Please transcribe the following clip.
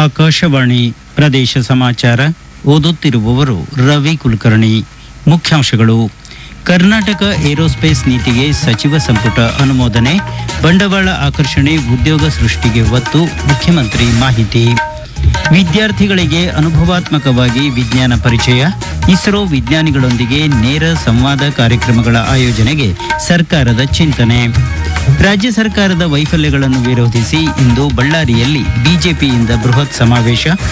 ಆಕಾಶವಾಣಿ ಪ್ರದೇಶ ಸಮಾಚಾರ ಓದುತ್ತಿರುವವರು ರವಿ ಕುಲಕರ್ಣಿ ಮುಖ್ಯಾಂಶಗಳು ಕರ್ನಾಟಕ ಏರೋಸ್ಪೇಸ್ ನೀತಿಗೆ ಸಚಿವ ಸಂಪುಟ ಅನುಮೋದನೆ ಬಂಡವಾಳ ಆಕರ್ಷಣೆ ಉದ್ಯೋಗ ಸೃಷ್ಟಿಗೆ ಒತ್ತು ಮುಖ್ಯಮಂತ್ರಿ ಮಾಹಿತಿ ವಿದ್ಯಾರ್ಥಿಗಳಿಗೆ ಅನುಭವಾತ್ಮಕವಾಗಿ ವಿಜ್ಞಾನ ಪರಿಚಯ ಇಸ್ರೋ ವಿಜ್ಞಾನಿಗಳೊಂದಿಗೆ ನೇರ ಸಂವಾದ ಕಾರ್ಯಕ್ರಮಗಳ ಆಯೋಜನೆಗೆ ಸರ್ಕಾರದ ಚಿಂತನೆ ರಾಜ್ಯ ಸರ್ಕಾರದ ವೈಫಲ್ಯಗಳನ್ನು ವಿರೋಧಿಸಿ ಇಂದು ಬಳ್ಳಾರಿಯಲ್ಲಿ ಬಿಜೆಪಿಯಿಂದ ಬೃಹತ್ ಸಮಾವೇಶ